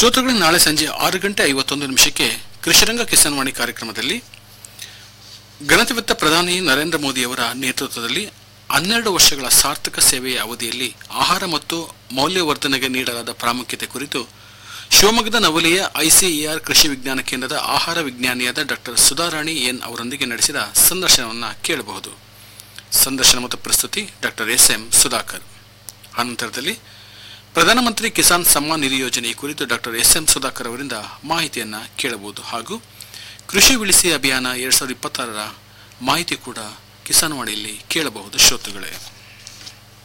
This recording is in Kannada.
ಶ್ರೋತೃಗಳು ನಾಳೆ ಸಂಜೆ ಆರು ಗಂಟೆ ಐವತ್ತೊಂದು ನಿಮಿಷಕ್ಕೆ ಕೃಷಿರಂಗ ಕಿಸಾನ್ವಾಣಿ ಕಾರ್ಯಕ್ರಮದಲ್ಲಿ ಗಣತಿವಿತ್ತ ಪ್ರಧಾನಿ ನರೇಂದ್ರ ಮೋದಿಯವರ ನೇತೃತ್ವದಲ್ಲಿ ಹನ್ನೆರಡು ವರ್ಷಗಳ ಸಾರ್ಥಕ ಸೇವೆಯ ಅವಧಿಯಲ್ಲಿ ಆಹಾರ ಮತ್ತು ಮೌಲ್ಯವರ್ಧನೆಗೆ ನೀಡಲಾದ ಪ್ರಾಮುಖ್ಯತೆ ಕುರಿತು ಶಿವಮೊಗ್ಗದ ನವಲಿಯ ಐಸಿಇಆರ್ ಕೃಷಿ ವಿಜ್ಞಾನ ಕೇಂದ್ರದ ಆಹಾರ ವಿಜ್ಞಾನಿಯಾದ ಡಾಕ್ಟರ್ ಸುಧಾರಾಣಿ ಎನ್ ಅವರೊಂದಿಗೆ ನಡೆಸಿದ ಸಂದರ್ಶನವನ್ನು ಕೇಳಬಹುದು ಸಂದರ್ಶನ ಮತ್ತು ಪ್ರಸ್ತುತಿ ಡಾಕ್ಟರ್ ಎಸ್ ಎಂ ಸುಧಾಕರ್ ಅನಂತರದಲ್ಲಿ ಪ್ರಧಾನಮಂತ್ರಿ ಕಿಸಾನ್ ಸಮ್ಮಾನ್ ನಿಧಿ ಯೋಜನೆ ಈ ಕುರಿತು ಡಾಕ್ಟರ್ ಎಸ್ ಎಂ ಸುಧಾಕರ್ ಅವರಿಂದ ಮಾಹಿತಿಯನ್ನ ಕೇಳಬಹುದು ಹಾಗೂ ಕೃಷಿ ಉಳಿಸಿ ಅಭಿಯಾನ ಎರಡ್ ಸಾವಿರದ ಇಪ್ಪತ್ತಾರರ ಮಾಹಿತಿ ಕೂಡ ಕಿಸಾನ್ ವಾಣಿಯಲ್ಲಿ ಕೇಳಬಹುದು ಶ್ರೋತೃಗಳೇ